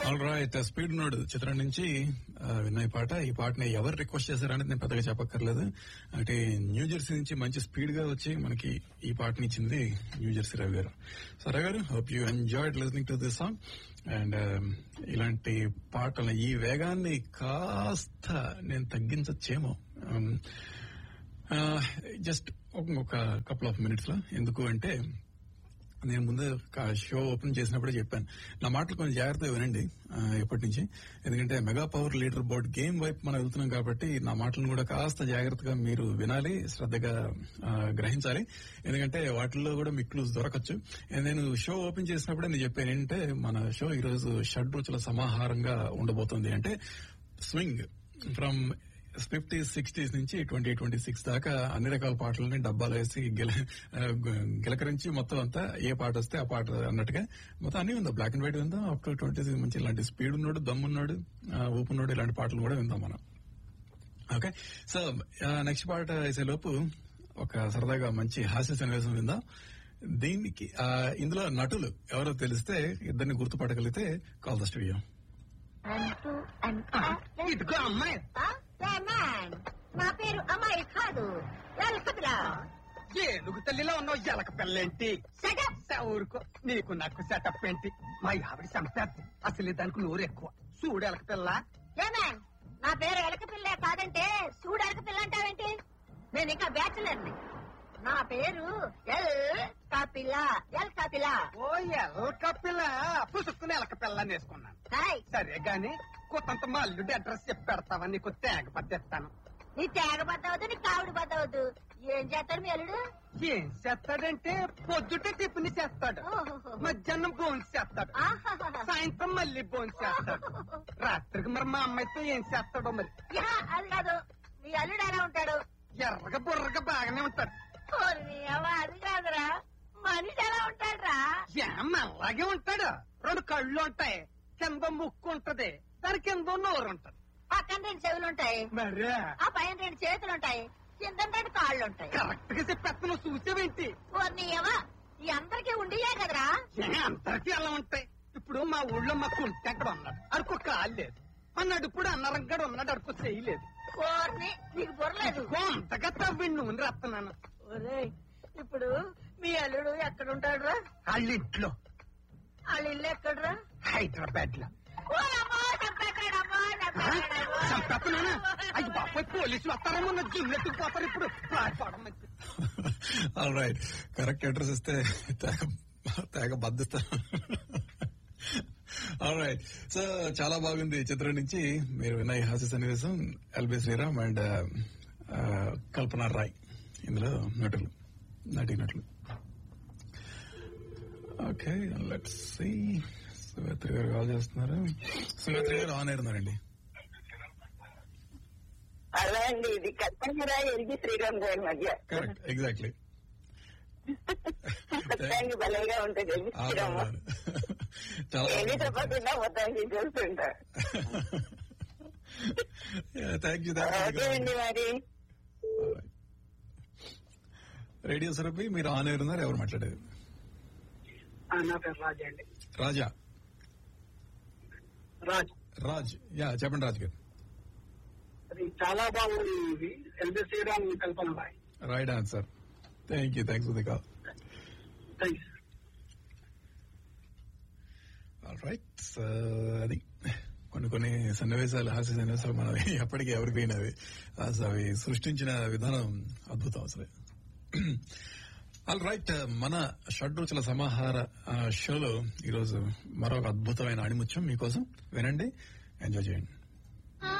All right speed node చిత్రం నుంచి ఆ, విన్న ఈ పాట ఈ పాటని ఎవరు రిక్వెస్ట్ చేశారనేది నేను పెద్దగా చెప్పక్కర్లేదు అంటే న్యూ జెర్సీ నుంచి మంచి స్పీడ్ గా వచ్చి మనకి ఈ పాటని ఇచ్చింది న్యూ జెర్సీ రవి గారు so Ravi garu hope you enjoyed listening to this song and ఇలాంటి పాటలు ఈ వేగాన్ని కాస్త నేను తగ్గించచ్చేమో జస్ట్ ఒక కపుల్ ఆఫ్ మినిట్స్ లో ఎందుకు అంటే నేను ముందు షో ఓపెన్ చేసినప్పుడే చెప్పాను నా మాటలు కొంచెం జాగ్రత్తగా వినండి ఆ, ఎప్పటి నుంచి ఎందుకంటే mega power leader board game వైపు మనం వెళ్తున్నాం కాబట్టి నా మాటలను కూడా కాస్త జాగ్రత్తగా మీరు వినాలి శ్రద్ధగా ఆ, గ్రహించాలి ఎందుకంటే వాటిల్లో కూడా మీకు క్లూస్ దొరకచ్చు నేను షో ఓపెన్ చేసినప్పుడే నేను చెప్పాను ఏంటంటే మన షో ఈరోజు షడ్ రుచుల సమాహారంగా ఉండబోతుంది అంటే స్వింగ్ ఫ్రమ్ ఫిఫ్టీస్ సిక్స్టీస్ నుంచి ట్వంటీ ట్వంటీ సిక్స్ దాకా అన్ని రకాల పాటలని డబ్బాలు వేసి గిల ఆ, గు- గిలకరించి మొత్తం అంతా ఏ పాట వస్తే ఆ పాట అన్నట్టుగా మొత్తం అన్ని విందాం బ్లాక్ అండ్ వైట్ విందాం అప్ టు ట్వంటీ సిక్స్ మంచి ఇలాంటి స్పీడ్ ఉన్నాడు దమ్మున్నాడు ఆ, ఊపున్నాడు ఇలాంటి పాటలు కూడా విందాం మనం ఓకే సో నెక్స్ట్ పాట వేసే లోపు ఒక సరదాగా మంచి హాస్య సన్నివేశం విందాం దీనికి ఆ, ఇందులో నటులు ఎవరో తెలిస్తే ఇద్దరిని గుర్తుపట్టగలిగితే కాల్ ద స్టూడియో అంటూ ఇదిగో అమ్మాయి నా పేరు అమ్మాయి కాదు వెల్కమిలా ఏనుగు తల్లిలో ఉన్నావు ఎలక పిల్లేంటి సెటప్ ఊరుకో నీకు నాకు సెటప్ ఏంటి మా ఆవిడ చంపేద్ది అసలు దానికి నోరు ఎక్కువ చూడు ఎలక పిల్ల ఏమే నా పేరు ఎలక పిల్ల కాదంటే చూడు ఎలక పిల్ల అంటావేంటి నేను ఇంకా బ్యాచులర్ని నా పేరు ఎల్ కపిల ఎల్ కపిల ఓ ఎలక పిల్ల పుసుక్కుని ఎలక పిల్ల వేసుకున్నాను హాయ్ సరే గాని కొంత మా అల్లుడి అడ్రస్ చెప్పి పెడతావని నీకు తేగ పట్టేస్తాను నీ తేగ బద్దవద్దు నీ కావుడు బద్దవద్దు ఏం చేస్తాడు మీ అల్లుడు ఏం చేస్తాడంటే పొద్దుటే టిఫిన్ చేస్తాడు ఓహోహో. మధ్యాహ్నం బోన్స్ చేస్తాడు ఆహాహాహా. సాయంత్రం మళ్ళీ బోన్స్ చేస్తాడు రాత్రికి మరి మా అమ్మాయితో ఏం చేస్తాడో మరి యా, అది కాదు మీ అల్లుడు ఎలా ఉంటాడు ఎర్రగా బుర్రగా బాగానే ఉంటాడు ఓరి అవ్వ, అది కాదురా మనిషి ఎలా ఉంటాడురా ఏం అలాగే ఉంటాడు రెండు కళ్ళు ఉంటాయి కింద ముక్కు ఉంటది దాని కింద నోరు ఉంటది పక్కన రెండు చెవులు ఉంటాయి మరే ఆ పైన రెండు చేతులు ఉంటాయి కింద రెండు కాళ్ళు ఉంటాయి కరెక్ట్ గా చెప్పేస్తాను చూసేవేంటి ఓర్ని అవ్వ, ఈ అందరికీ ఉండియే కదరా ఏ అందరికీ అలా ఉంటాయి ఇప్పుడు మా ఊళ్ళో మా కుంటెక్కడ ఉన్నాడు అడుకో కాలు లేదు అన్నాడు ఇప్పుడు అన్నరంగడు ఉన్నాడు అడుకో చేయలేదు ఓర్ని నీకు బుర్రలేదు అంతగా తవ్వి నూనె రాస్తున్నాను ఒరేయ్ ఇప్పుడు మీ అల్లుడు ఎక్కడుంటాడు రా వాళ్ళ ఇంట్లో వాళ్ళ ఇల్లు ఎక్కడరా హైదరాబాద్ లో ఓరమ్మో, చంపేస్తాడమ్మో, చంపేస్తాడమ్మో. చంపేస్తున్నానా అయ్యి బాబాయ్ పోలీసులు వస్తారేమో నా జున్నెత్తుకు పోతారు ఇప్పుడు పారిపోవడం మంచిది. ఆల్ రైట్ కరెక్ట్ అడ్రస్ ఇస్తే తేగ తేగ బద్దిస్తా ఆల్ రైట్ సో చాలా బాగుంది ఈ చిత్రం నుంచి మీరు విన్న ఈ హాస్య సన్నివేశం ఎల్బి శ్రీరామ్ అండ్ కల్పన రాయ్ ఇందులో నటులు నటి నటులు ఓకే లెట్స్ సి సువేత్రి గారు కాల్ చేస్తున్నారు సువేత్రి గారు ఆన్ ఉన్నారండి అలా అండి ఇది కల్పనరా ఎల్బి శ్రీరామ్ గారి మధ్య కరెక్ట్ ఎగ్జాక్ట్లీ మొత్తానికి భలేగా ఉంటుంది ఎల్బి శ్రీరామ్ చాలా ఏమి చెప్పకుండా మొత్తానికి చూస్తుంటా థ్యాంక్ యూ ఓకే అండి మరి రేడియో సరపి మీరు ఆన్ ఎయిర్ ఉన్నారు ఎవరు మాట్లాడేది ఆ, నా పేరు రాజ్ అండి రాజా రాజ్ రాజ్ యా చెప్పండి రాజ్ గారు అది చాలా బాగుంది ఇది LB Sriram Kalpana Rai right answer thank you thanks for the call thanks all right అది కొన్ని కొన్ని సన్నివేశాలు హాస్య సన్నివేశాలు మనం ఎప్పటికీ ఎవరికి పోయినవి అసలు అవి సృష్టించిన విధానం అద్భుతం అసలు ఆల్ రైట్ మన షడ్రుచుల సమాహార ఆ, షోలో ఈరోజు మరొక అద్భుతమైన అణిముత్యం మీకోసం వినండి ఎంజాయ్ చేయండి